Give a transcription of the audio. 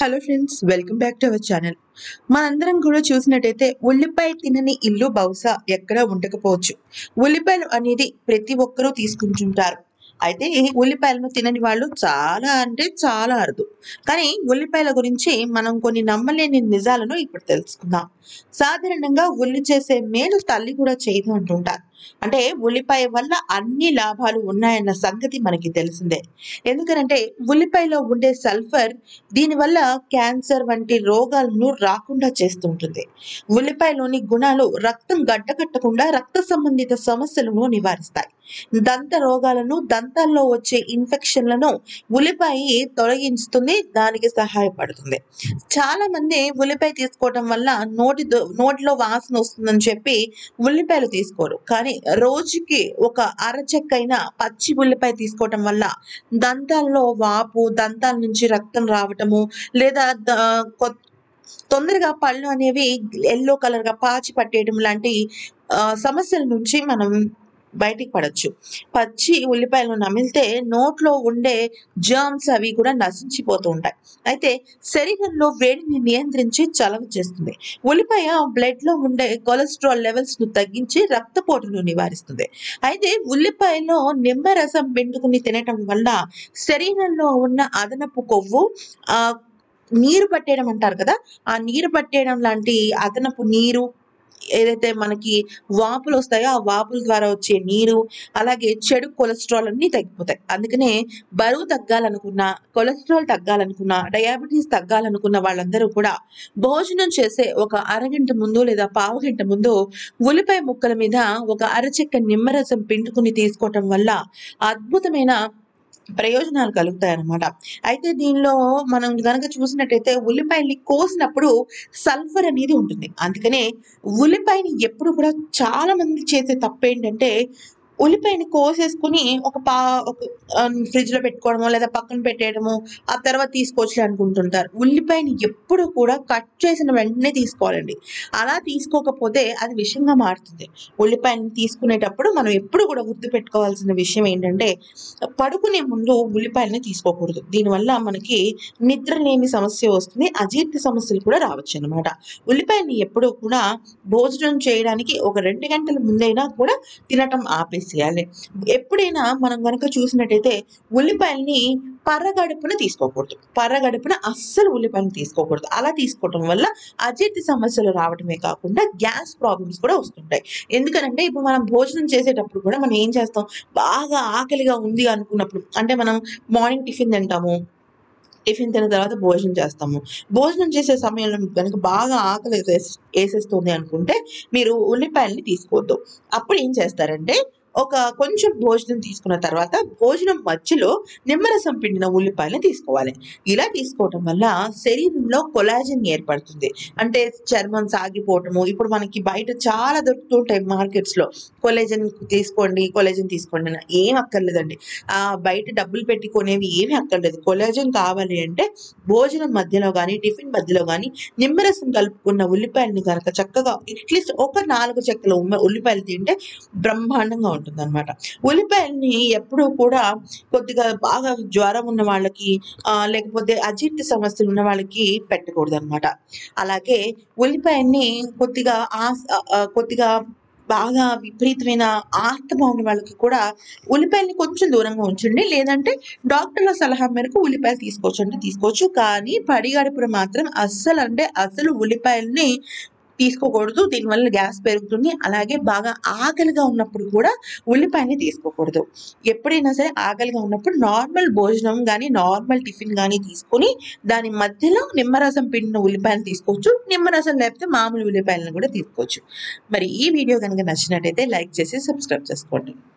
hello friends welcome back to our channel మనందరం కూడా చూసినట్టయితే ఉల్లిపాయ తినని ఇల్లు బహుశా ఎక్కడ ఉండకపోవచ్చు ఉల్లిపాయలు అనేది ప్రతి ఒక్కరూ తీసుకుంటుంటారు అయితే ఈ ఉల్లిపాయలను తినని వాళ్ళు చాలా అంటే చాలా అరుదు కానీ ఉల్లిపాయల గురించి మనం కొన్ని నమ్మలేని నిజాలను ఇప్పుడు తెలుసుకుందాం సాధారణంగా ఉల్లి చేసే మేలు తల్లి కూడా చేయదు అంటుంటారు అంటే ఉల్లిపాయ వల్ల అన్ని లాభాలు ఉన్నాయన్న సంగతి మనకి తెలిసిందే ఎందుకనంటే ఉల్లిపాయలో ఉండే సల్ఫర్ దీనివల్ల క్యాన్సర్ వంటి రోగాలను రాకుండా చేస్తుంటుంది ఉల్లిపాయలోని గుణాలు రక్తం గడ్డకట్టకుండా రక్త సంబంధిత సమస్యలను నివారిస్తాయి దంత రోగాలను దంతాల్లో వచ్చే ఇన్ఫెక్షన్లను ఉల్లిపాయ తొలగిస్తుంది దానికి సహాయపడుతుంది చాలా మంది ఉల్లిపాయ తీసుకోవడం వల్ల నోటి దో- నోటిలో వాసన వస్తుందని చెప్పి ఉల్లిపాయలు తీసుకోరు కానీ రోజుకి ఒక అరచెక్కైన పచ్చి ఉల్లిపాయ తీసుకోవటం వల్ల దంతాల్లో వాపు దంతాల నుంచి రక్తం రావటము లేదా ద- కొ- తొందరగా పళ్ళు అనేవి ఎల్లో కలర్ గా పాచి పట్టేయడం లాంటి ఆ, సమస్యల నుంచి మనం బయటికి పడవచ్చు పచ్చి ఉల్లిపాయలను నమిలితే నోట్లో ఉండే జర్మ్స్ అవి కూడా నశించిపోతూ ఉంటాయి అయితే శరీరంలో వేడిని నియంత్రించి చలవ చేస్తుంది ఉల్లిపాయ బ్లడ్ లో ఉండే కొలెస్ట్రాల్ లెవెల్స్ ను తగ్గించి రక్తపోటును నివారిస్తుంది అయితే ఉల్లిపాయలో నిమ్మరసం పిండుకుని తినటం వల్ల శరీరంలో ఉన్న అదనపు కొవ్వు ఆ నీరు పట్టేయడం అంటారు కదా ఆ నీరు పట్టేయడం లాంటి అదనపు నీరు ఏదైతే మనకి వాపులు వస్తాయో ఆ వాపుల ద్వారా వచ్చే నీరు అలాగే చెడు కొలెస్ట్రాల్ అన్ని తగ్గిపోతాయి అందుకనే బరువు తగ్గాలనుకున్నా కొలెస్ట్రాల్ తగ్గాలనుకున్నా డయాబెటీస్ తగ్గాలనుకున్న వాళ్ళందరూ కూడా భోజనం చేసే ఒక అరగంట ముందు లేదా పావు గంట ముందు ఉల్లిపాయ ముక్కల మీద ఒక అరచెక్క నిమ్మరసం పిండుకుని తీసుకోవటం వల్ల అద్భుతమైన ప్రయోజనాలు కలుగుతాయి అన్నమాట అయితే దీనిలో మనం గనక చూసినట్టయితే ఉల్లిపాయల్ని కోసినప్పుడు సల్ఫర్ అనేది ఉంటుంది అందుకనే ఉల్లిపాయని ఎప్పుడు కూడా చాలా మంది చేసే తప్పు ఏంటంటే ఉల్లిపాయని కోసేసుకుని ఒక పా ఒక ఫ్రిడ్జ్ లో పెట్టుకోవడమో లేదా పక్కన పెట్టేయడము ఆ తర్వాత తీసుకోవచ్చు అనుకుంటుంటారు ఉల్లిపాయని ఎప్పుడు కూడా కట్ చేసిన వెంటనే తీసుకోవాలండి అలా తీసుకోకపోతే అది విషంగా మారుతుంది ఉల్లిపాయని తీసుకునేటప్పుడు మనం ఎప్పుడు కూడా గుర్తు పెట్టుకోవాల్సిన విషయం ఏంటంటే పడుకునే ముందు ఉల్లిపాయలని తీసుకోకూడదు దీనివల్ల మనకి నిద్ర లేని సమస్య వస్తుంది అజీర్తి సమస్యలు కూడా రావచ్చు అనమాట ఉల్లిపాయని ఎప్పుడూ కూడా భోజనం చేయడానికి ఒక రెండు గంటల ముందైనా కూడా తినటం ఆపేసేయాలి ఎప్పుడైనా మనం కనుక చూసినట్టయితే ఉల్లిపాయల్ని పరగడుపున తీసుకోకూడదు పరగడుపున అస్సలు ఉల్లిపాయలు తీసుకోకూడదు అలా తీసుకోవటం వల్ల అజీర్తి సమస్యలు రావడమే కాకుండా గ్యాస్ ప్రాబ్లమ్స్ కూడా వస్తుంటాయి ఎందుకనంటే ఇప్పుడు మనం భోజనం చేసేటప్పుడు కూడా మనం ఏం చేస్తాం బాగా ఆకలిగా ఉంది అనుకున్నప్పుడు అంటే మనం మార్నింగ్ టిఫిన్ తింటాము టిఫిన్ తిన్న తర్వాత భోజనం చేస్తాము భోజనం చేసే సమయంలో మీకు కనుక బాగా ఆకలి వేస్- వేసేస్తుంది అనుకుంటే మీరు ఉల్లిపాయల్ని తీసుకోవద్దు అప్పుడు ఏం చేస్తారంటే ఒక కొంచెం భోజనం తీసుకున్న తర్వాత భోజనం మధ్యలో నిమ్మరసం పిండిన ఉల్లిపాయలు తీసుకోవాలి ఇలా తీసుకోవటం వల్ల శరీరంలో కొలాజన్ ఏర్పడుతుంది అంటే చర్మం సాగిపోవటము ఇప్పుడు మనకి బయట చాలా దొరుకుతుంటాయి మార్కెట్స్ లో కొలేజన్ తీసుకోండి కొలేజన్ తీసుకోండి అని ఏం అక్కర్లేదండి ఆ బయట డబ్బులు పెట్టి కొనేవి ఏమీ అక్కర్లేదు కొలాజన్ కావాలి అంటే భోజనం మధ్యలో కానీ టిఫిన్ మధ్యలో కానీ నిమ్మరసం కలుపుకున్న ఉల్లిపాయలని కనుక చక్కగా అట్లీస్ట్ ఒక నాలుగు చెక్కల ఉమ్మ- ఉల్లిపాయలు తింటే బ్రహ్మాండంగా ఉంటుంది అనమాట ఉల్లిపాయల్ని ఎప్పుడూ కూడా కొద్దిగా బాగా జ్వరం ఉన్న వాళ్ళకి ఆ, లేకపోతే అజీర్తి సమస్యలు ఉన్న వాళ్ళకి పెట్టకూడదు అనమాట అలాగే ఉల్లిపాయల్ని కొద్దిగా ఆస్ ఆ, ఆ, కొద్దిగా బాగా విపరీతమైన ఆస్తమా ఉన్న వాళ్ళకి కూడా ఉల్లిపాయల్ని కొంచెం దూరంగా ఉంచండి లేదంటే డాక్టర్ల సలహా మేరకు ఉల్లిపాయలు తీసుకోవచ్చు అంటే తీసుకోవచ్చు కానీ పడిగడుపున మాత్రం అస్సలు అంటే అసలు ఉల్లిపాయల్ని తీసుకోకూడదు దీనివల్ల గ్యాస్ పెరుగుతుంది అలాగే బాగా ఆకలిగా ఉన్నప్పుడు కూడా ఉల్లిపాయని తీసుకోకూడదు ఎప్పుడైనా సరే ఆకలిగా ఉన్నప్పుడు నార్మల్ భోజనం కానీ నార్మల్ టిఫిన్ కానీ తీసుకొని దాని మధ్యలో నిమ్మరసం పిండిన ఉల్లిపాయలు తీసుకోవచ్చు నిమ్మరసం లేకపోతే మామూలు ఉల్లిపాయలను కూడా తీసుకోవచ్చు మరి ఈ వీడియో కనుక నచ్చినట్టయితే లైక్ చేసి సబ్స్క్రైబ్ చేసుకోండి